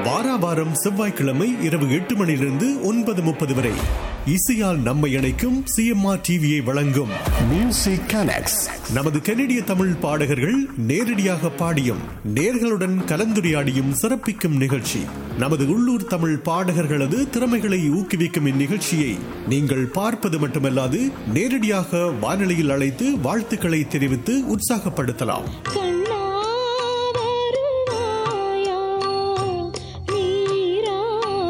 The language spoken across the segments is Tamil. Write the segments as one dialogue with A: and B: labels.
A: வாராவாரம் செவ்வாய்க்கிழமை இரவு எட்டு மணியிலிருந்து ஒன்பது முப்பது வரை இசையால் நம்மை இணைக்கும் சிஎம்ஆர் டிவியை வழங்கும்
B: Music Connects.
A: நமது கனடிய தமிழ் பாடகர்கள் நேரடியாக பாடியும் நேர்களுடன் கலந்துரையாடியும் சிறப்பிக்கும் நிகழ்ச்சி நமது உள்ளூர் தமிழ் பாடகர்களது திறமைகளை ஊக்குவிக்கும் இந்நிகழ்ச்சியை நீங்கள் பார்ப்பது மட்டுமல்லாது நேரடியாக வானொலியில் அழைத்து வாழ்த்துக்களை தெரிவித்து உற்சாகப்படுத்தலாம்
C: கண்ணா வருவாயா நீரா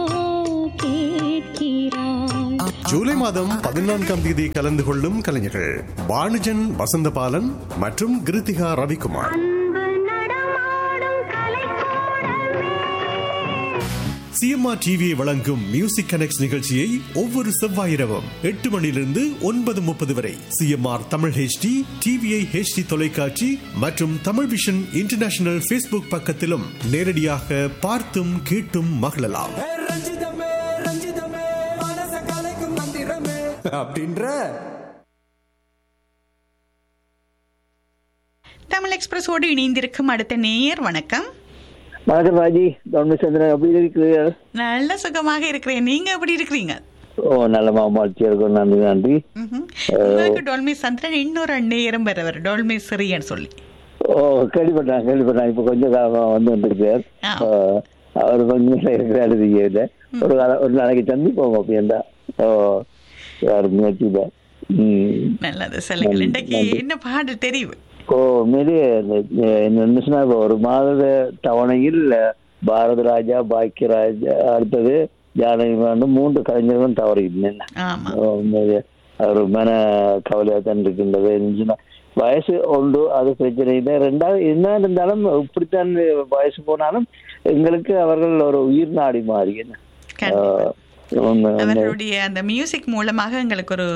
C: கேட்கிறாய்
A: ஜூலை மாதம் பதினான்காம் தேதி கலந்து கொள்ளும் கலைஞர்கள் பானுஜன் வசந்தபாலன் மற்றும் கிருத்திகா ரவிக்குமார்
C: அன்பு நடமாடும் கலைக்கூடமே
A: சிஎம்ஆர் டிவியை வழங்கும் மியூசிக் கனெக்ட் நிகழ்ச்சியை ஒவ்வொரு செவ்வாயிரவும் எட்டு மணியிலிருந்து ஒன்பது முப்பது வரை CMR Tamil HD TVI HD தொலைக்காட்சி மற்றும் தமிழ் விஷன் இன்டர்நேஷனல் ஃபேஸ்புக் பக்கத்திலும் நேரடியாக பார்த்தும் கேட்டும் மகிழலாம்
D: ஏ ரஞ்சிதமே ரஞ்சிதமே மனச கலைக்கும் மந்திரமே அப்படின்ற
E: தமிழ் எக்ஸ்பிரஸோடு இணைந்திருக்கும் அடுத்த நேயர் வணக்கம்
F: வணக்கம் ராஜி தர்மச்சந்திரன் எப்படி இருக்கிறீர்கள்
E: நல்ல சுகமாக இருக்கிறேன் நீங்க எப்படி இருக்கிறீங்க
F: ஓ நல்ல மாமாட்சி இருக்கும் நன்றி நன்றி
E: ம்ஹும். உங்களுக்கு டோல்மி சந்திரன் இன்னொரு நேயரும் பெறவர் டோல்மி சிறியன்னு சொல்லி
F: ஓ கேள்விப்பட்டேன் கேள்விப்பட்டேன் இப்போ கொஞ்சம் காலமா வந்து வந்திருக்கார்
E: ஆ.
F: அவர் கொஞ்சம் இருக்கிறாரு இல்லை ஒரு கால- ஒரு நாளைக்கு சந்திப்போம் அப்படின்னா ஓ யார் முயற்சியில ம்
E: நல்லது சொல்லுங்கள் இன்றைக்கு என்ன பாடல் தெரிவு
F: ஓ உண்மையிலேயே இந்த என்ன சொன்னா இப்ப ஒரு மாத தவணையில் பாரத ராஜா பாக்கியராஜா அடுத்தது ஜானகி வந்து மூன்று கலைஞர்களும் தவறிட்டேன்
E: ஆமா
F: உண்மையிலே ஒரு மன கவலையாக தான் இருக்கின்றது என்ன வயசு உண்டு அது பிரச்சனை இல்லை ரெண்டாவது என்ன இருந்தாலும் இப்படித்தான் வயசு போனாலும் எங்களுக்கு அவர்கள் ஒரு உயிர் நாடி மாறி என்ன
E: கண்டிப்பா.
F: ஆஹ் உண்மை, உண்மை.
E: அவர்களுடைய அந்த மியூசிக் மூலமாக எங்களுக்கு ஒரு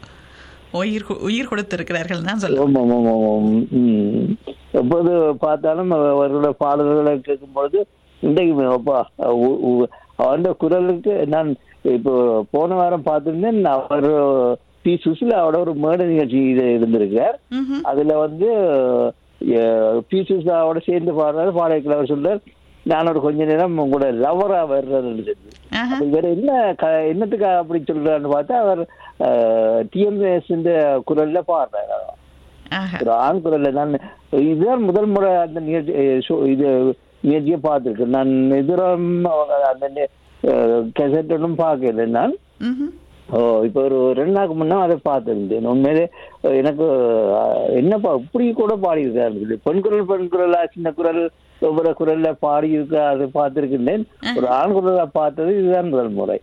E: உயிர் கொ- உயிர் கொடுத்திருக்கிறார்கள் தான் சொல்லுவோம்
F: ஆமாம் ஆமாம் ஆமாம் ம். எப்போது பார்த்தாலும் அவர்களோட பாடல்களை கேட்கும் பொழுது இன்றைக்குமே அப்பா உ- உ- அவருடைய குரலுக்கு நான் இப்போ போன வாரம் பார்த்திருந்தேன் அவர் பி சுசிலா அவரோட ஒரு மேடை நிகழ்ச்சி இது இருந்திருக்கார்
E: ம்ஹும்.
F: அதுல வந்து அஹ், பி சுசிலாவோட சேர்ந்து பாடுறாரு பாடகர் அவர் சொல்றார் நான் ஒரு கொஞ்ச நேரம் உங்களோட லவரா வர்றதுன்னு சொல்லி
E: ஆஹா.
F: அப்ப இவர் என்ன க- என்னத்துக்காக அப்படி சொல்றாருன்னு பார்த்தா அவர் டிஎம்எஸ் குரல்ல பாடுறாரு
E: ஆஹா.
F: ஒரு ஆண் குரல்ல நான் இதுதான் முதல் முறை அந்த நிகழ்ச்சி அஹ், show- இது நிகழ்ச்சியை பார்த்திருக்கேன் நான் எதிரம் அந்த கெசட் ஒன்றும் பார்க்கல நான்
E: ம்ஹும்.
F: ஓ இப்போ ஒரு ரெண்டு நாளுக்கு முன்னா அதை பார்த்துருந்தேன் உண்மையிலே அஹ், எனக்கு அஹ், என்னப்பா இப்படி கூட பாடியிருக்காரு சொல்லி பெண் குரல் பெண் குரலா சின்ன குரல் ஒவ்வொரு குரல்ல பாடி இருக்கா அதை பார்த்திருக்கின்றேன் ஒரு ஆண் குரலா பார்த்தது இதுதான் முதல் முறை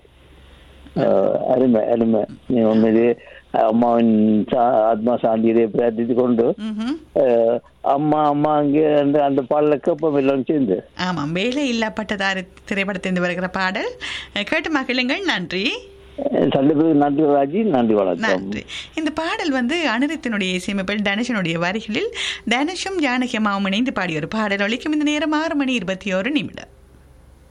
F: அஹ், அருமை அருமை நீ உண்மையிலே அம்மாவின் சா- ஆத்மா சாந்தியை பிரார்த்தித்து கொண்டு
E: ம்ஹும்.
F: அஹ், அம்மா அம்மா அங்கே அந்த அந்த பாடல கேப்பம் எல்லாம் சேர்ந்து
E: ஆமாம் வேலை இல்லா பட்டதாரி திரைப்படத்திலிருந்து வருகிற பாடல் அஹ், கேட்டு மகிழுங்கள் நன்றி
F: சந்திப்பது நன்றி ராஜி நன்றி வணக்கம்
E: நன்றி இந்த பாடல் வந்து அனிருத்தினுடைய இசையமைப்பில் தனுஷனுடைய வரிகளில் தனுஷும் ஜானகி அம்மாவும் இணைந்து பாடிய ஒரு பாடல் ஒலிக்கும் இந்த நேரம் ஆறு மணி இருபத்தி ஒரு நிமிடம்